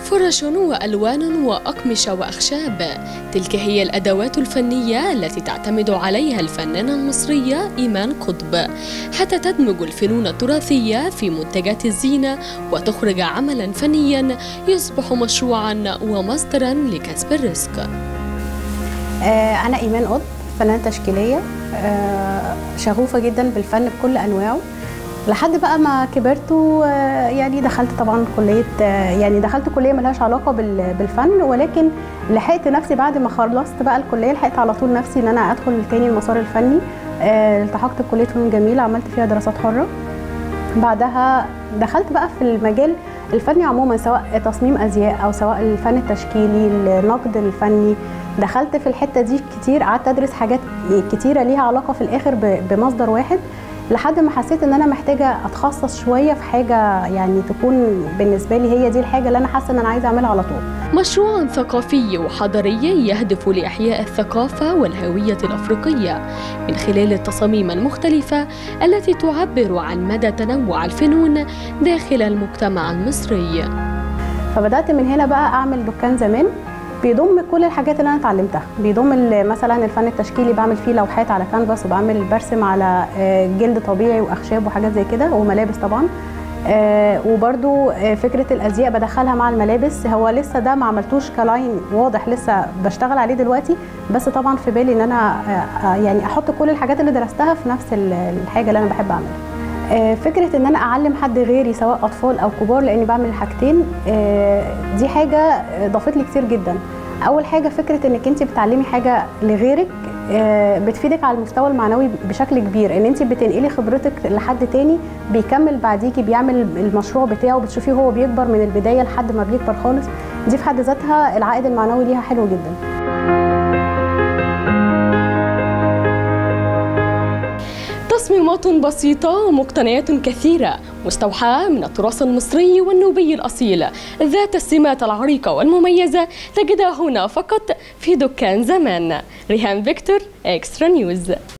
فرش وألوان وأقمشة وأخشاب تلك هي الأدوات الفنية التي تعتمد عليها الفنانة المصرية إيمان قطب حتى تدمج الفنون التراثية في منتجات الزينة وتخرج عملا فنيا يصبح مشروعا ومصدرا لكسب الرزق آه، أنا إيمان قطب فنانة تشكيلية آه، شغوفة جدا بالفن بكل أنواعه لحد بقى ما كبرت يعني دخلت طبعا كليه يعني دخلت كليه ملهاش علاقه بالفن ولكن لحقت نفسي بعد ما خلصت بقى الكليه لحقت على طول نفسي ان انا ادخل تاني المسار الفني التحقت بكليه فنون جميله عملت فيها دراسات حره بعدها دخلت بقى في المجال الفني عموما سواء تصميم ازياء او سواء الفن التشكيلي النقد الفني دخلت في الحته دي كتير قعدت ادرس حاجات كتيره ليها علاقه في الاخر بمصدر واحد لحد ما حسيت ان انا محتاجه اتخصص شويه في حاجه يعني تكون بالنسبه لي هي دي الحاجه اللي انا حاسه ان انا عايزه اعملها على طول مشروع ثقافي وحضاري يهدف لاحياء الثقافه والهويه الافريقيه من خلال التصاميم المختلفه التي تعبر عن مدى تنوع الفنون داخل المجتمع المصري فبدات من هنا بقى اعمل دكان زمان بيضم كل الحاجات اللي انا اتعلمتها بيضم مثلا الفن التشكيلي بعمل فيه لوحات على كانفاس وبعمل برسم على جلد طبيعي واخشاب وحاجات زي كده وملابس طبعا وبرده فكره الازياء بدخلها مع الملابس هو لسه ده ما عملتوش كلاين واضح لسه بشتغل عليه دلوقتي بس طبعا في بالي ان انا يعني احط كل الحاجات اللي درستها في نفس الحاجه اللي انا بحب اعملها فكره ان انا اعلم حد غيري سواء اطفال او كبار لاني بعمل الحاجتين دي حاجه ضافت لي كتير جدا اول حاجه فكره انك انت بتعلمي حاجه لغيرك بتفيدك على المستوى المعنوي بشكل كبير ان انت بتنقلي خبرتك لحد تاني بيكمل بعديكي بيعمل المشروع بتاعه بتشوفيه هو بيكبر من البدايه لحد ما بيكبر خالص دي في حد ذاتها العائد المعنوي ليها حلو جدا تصميمات بسيطة ومقتنيات كثيرة مستوحاة من التراث المصري والنوبي الأصيل ذات السمات العريقة والمميزة تجدها هنا فقط في دكان زمان ريهام فيكتور إكسترا نيوز